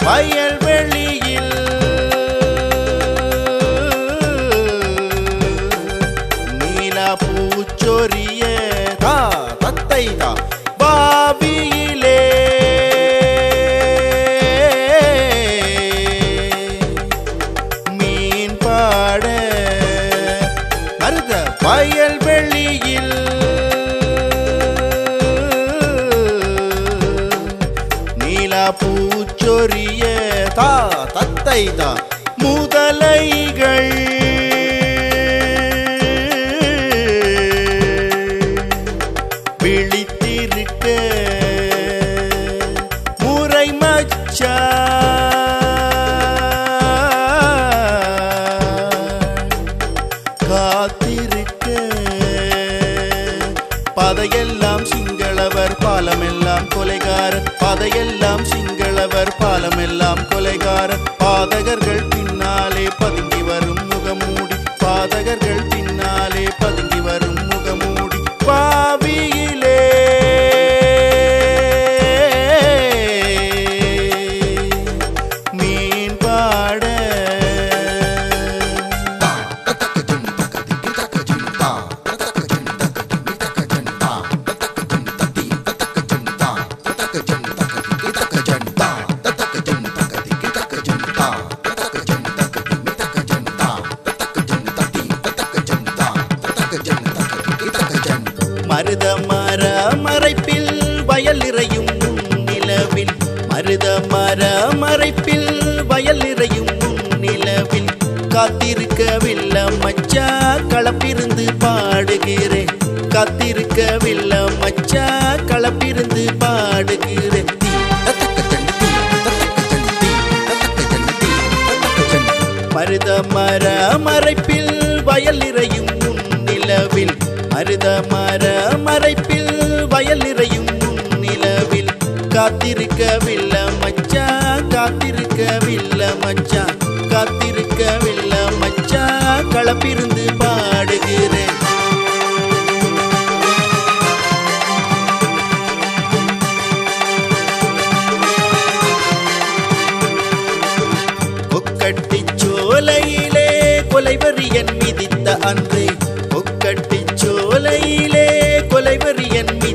வயல்வெளியில் நீலா பூச்சொரிய தா தத்தை தா பாவியிலே மீன் பாட மருத வயல்வெளியில் நீலா பூச்சொரிய தா தத்தை தா முதலைகள் விழித்திருக்க முறை காத்திருக்க பதையெல்லாம் சிங்களவர் பாலமெல்லாம் கொலைகாரர் பதையெல்லாம் சிங்களவர் பாலமெல்லாம் கொலைகாரர் பாதகர்கள் பின்னாலே பதுங்கி வரும் முகமூடி பாதகர்கள் பின்னாலே பதுங்கி வரும் முகமூடி பாவியிலே மீன் பாட மருத மர மறைப்பில் வயல் இறையும் நிலவில் மருத மர மறைப்பில் வயல் இறையும் நிலவில் காத்திருக்கவில்லை மச்சா களப்பிருந்து பாடுகிறேன் காத்திருக்கவில்லை மச்சா களப்பிருந்து பாடுகிறேன் மருத மர மறைப்பில் வயல் இறையும் நிலவில் மருத மர மறைப்பில் வயல் இறையும் நிலவில் காத்திருக்கவில்லை மச்சா காத்திருக்கவில்லை மச்சா காத்திருக்கவில்லை மச்சா களப்பிருந்து பாடுகிறேன் கொக்கட்டி சோலையிலே கொலைவரியன் மிதித்த அன்றே கொக்கட்டி சோலையிலே கொலைவரியன்